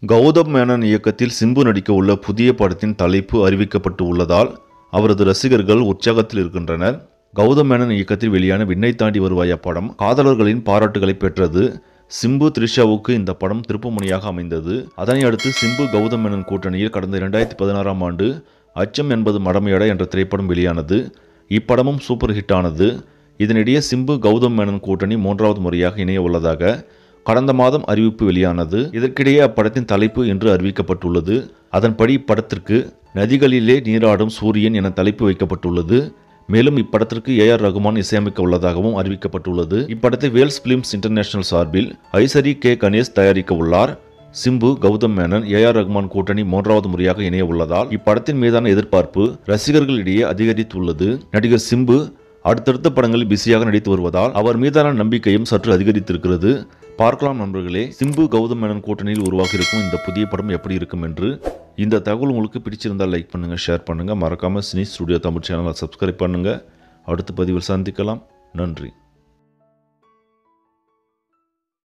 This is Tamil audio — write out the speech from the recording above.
கௌதம் மேனன் இயக்கத்தில் சிம்பு நடிக்க உள்ள புதிய படத்தின் தலைப்பு அறிவிக்கப்பட்டு உள்ளதால் அவரது ரசிகர்கள் உற்சாகத்தில் இருக்கின்றனர் கௌதம் மேனன் இயக்கத்தில் வெளியான விண்ணை தாண்டி வருவாயா படம் காதலர்களின் பாராட்டுகளை பெற்றது சிம்பு த்ரிஷாவுக்கு இந்த படம் திருப்புமுனையாக அமைந்தது அதனை அடுத்து சிம்பு கௌதம் மேனன் கூட்டணியில் கடந்த இரண்டாயிரத்தி பதினாறாம் ஆண்டு அச்சம் என்பது மடமையட என்ற திரைப்படம் வெளியானது இப்படமும் சூப்பர் ஹிட் ஆனது இதனிடையே சிம்பு கௌதம் மேனன் கூட்டணி மூன்றாவது முறையாக இணைய உள்ளதாக கடந்த மாதம் அறிவிப்பு வெளியானது இதற்கிடையே அப்படத்தின் தலைப்பு என்று அறிவிக்கப்பட்டுள்ளது அதன்படி இப்படத்திற்கு நதிகளிலே நீராடும் சூரியன் என தலைப்பு வைக்கப்பட்டுள்ளது மேலும் இப்படத்திற்கு ஏ ஆர் ரகுமான் இசையமைக்க உள்ளதாகவும் அறிவிக்கப்பட்டுள்ளது இப்படத்தை வேல்ஸ் பிலிம்ஸ் இன்டர்நேஷனல் சார்பில் ஐசரி கே கணேஷ் தயாரிக்க உள்ளார் சிம்பு கௌதம் மேனன் ஏ ஆர் ரகுமான் கூட்டணி மூன்றாவது முறையாக இணைய உள்ளதால் இப்படத்தின் மீதான எதிர்பார்ப்பு ரசிகர்களிடையே அதிகரித்துள்ளது நடிகர் சிம்பு அடுத்தடுத்த படங்களில் பிஸியாக நடித்து வருவதால் அவர் மீதான நம்பிக்கையும் சற்று அதிகரித்திருக்கிறது பார்க்கலாம் நண்பர்களே சிம்பு கௌதம் மேனன் கூட்டணியில் உருவாகியிருக்கும் இந்த புதிய படம் எப்படி இருக்கும் என்று இந்த தகவல் உங்களுக்கு பிடிச்சிருந்தால் லைக் பண்ணுங்க ஷேர் பண்ணுங்க மறக்காம சினி ஸ்டுடியோ தமிழ் சேனலை சப்ஸ்கிரைப் பண்ணுங்க அடுத்த பதிவில் சந்திக்கலாம் நன்றி